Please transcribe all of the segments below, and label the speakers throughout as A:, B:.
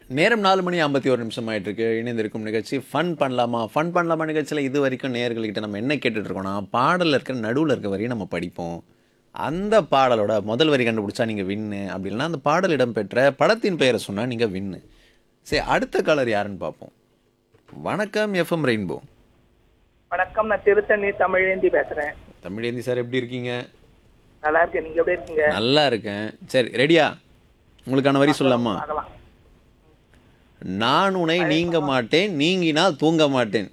A: நேரம் நாலு மணி ஐம்பத்தி ஒரு நிமிஷம் ஆயிட்டு இருக்கு இணைந்திருக்கும் நிகழ்ச்சி ஃபன் பண்ணலாமா ஃபன் பண்ணலாமா நிகழ்ச்சியில் இது வரைக்கும் நேயர்கள்கிட்ட நம்ம என்ன கேட்டுட்டு இருக்கோம்னா பாடலில் இருக்கிற நடுவில் இருக்க வரையும் நம்ம படிப்போம் அந்த பாடலோட முதல் வரி கண்டுபிடிச்சா நீங்கள் வின்னு அப்படி இல்லைன்னா அந்த பாடல் இடம்பெற்ற படத்தின் பெயரை சொன்னால் நீங்கள் வின்னு சரி அடுத்த காலர் யாருன்னு பார்ப்போம் வணக்கம் எஃப்எம் ரெயின்போ
B: வணக்கம் நான் திருத்தணி தமிழேந்தி பேசுறேன்
A: தமிழேந்தி சார் எப்படி இருக்கீங்க
B: நல்லா இருக்கேன் நீங்க எப்படி இருக்கீங்க
A: நல்லா இருக்கேன் சரி ரெடியா உங்களுக்கான வரி சொல்லலாமா
B: பார்க்கலாம்
A: நான் உன்னை நீங்க மாட்டேன் நீங்கினால் தூங்க மாட்டேன்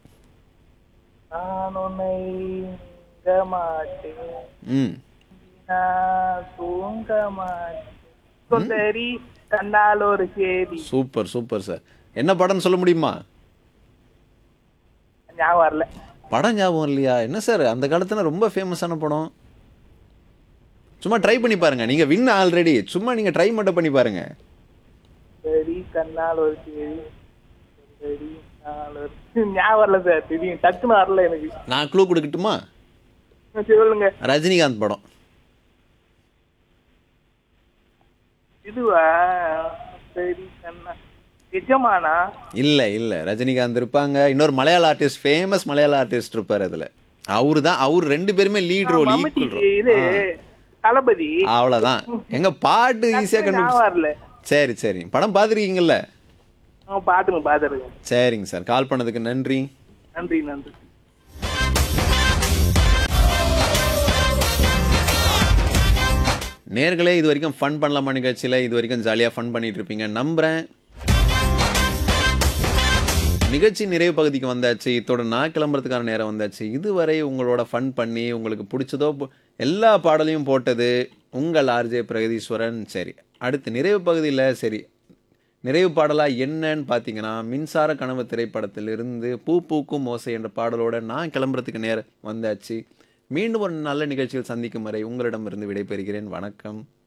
B: நான் உன்னை நீங்க மாட்டேன்
A: ம்
B: நான் தூங்க மாட்டேன் சுந்தரி கண்ணால் ஒரு சேதி
A: சூப்பர் சூப்பர் சார் என்ன படம்னு சொல்ல முடியுமா
B: ஞாபகம் வரல
A: படம் ஞாபகம் இல்லையா என்ன சார் அந்த காலத்துல ரொம்ப ஃபேமஸான படம் சும்மா ட்ரை பண்ணி பாருங்க நீங்க வின் ஆல்ரெடி சும்மா நீங்க ட்ரை மட்டும் பண்ணி பாருங்க
B: சரி கண்ணால் ஒரு சேதி சரி கண்ணால் ஒரு ஞாபகம் வரல சார் திடீர்னு டக்குன்னு வரல எனக்கு
A: நான் க்ளூ கொடுக்கட்டுமா
B: சரி, சொல்லுங்க
A: ரஜினிகாந்த் படம்
B: இதுவா சரி கண்ணா நிஜமானா
A: இல்ல இல்ல ரஜினிகாந்த் இருப்பாங்க இன்னொரு மலையாள ஆர்டிஸ்ட் ஃபேமஸ் மலையாள ஆர்டிஸ்ட் இருப்பார் அதுல அவரு தான் அவர் ரெண்டு பேருமே லீட் ரோல்
B: மம்முட்டி
A: ஈக்குவல்
B: இது தளபதி
A: அவ்வளவுதான் எங்க பாட்டு ஈஸியா
B: ஞாபகம்
A: கண்டுபிடிச்சு
B: வரல
A: சரி சரி படம் பார்த்துருக்கீங்கல்ல
B: ஆ, பாத்துங்க பாத்துருங்க
A: சரிங்க சார் கால் பண்ணதுக்கு நன்றி
B: நன்றி நன்றி
A: நேர்களே இது வரைக்கும் ஃபன் பண்ணலாமா நிகழ்ச்சியில் இது வரைக்கும் ஜாலியாக ஃபன் பண்ணிட்டு இருப்பீங்க நம்புகிறேன் நிகழ்ச்சி நிறைவு பகுதிக்கு வந்தாச்சு இத்தோட நான் கிளம்புறதுக்கான நேரம் வந்தாச்சு இதுவரை உங்களோட ஃபன் பண்ணி உங்களுக்கு பிடிச்சதோ பு- எல்லா பாடலையும் போட்டது உங்கள் ஆர்ஜே பிரகதீஸ்வரன் சரி அடுத்து நிறைவு பகுதியில் சரி நிறைவு பாடலாக என்னன்னு பார்த்தீங்கன்னா மின்சார கனவு திரைப்படத்திலிருந்து பூ பூக்கும் ஓசை என்ற பாடலோட நான் கிளம்புறதுக்கு நேரம் வந்தாச்சு மீண்டும் ஒரு நல்ல நிகழ்ச்சியில் சந்திக்கும் வரை உங்களிடமிருந்து விடைபெறுகிறேன் வணக்கம்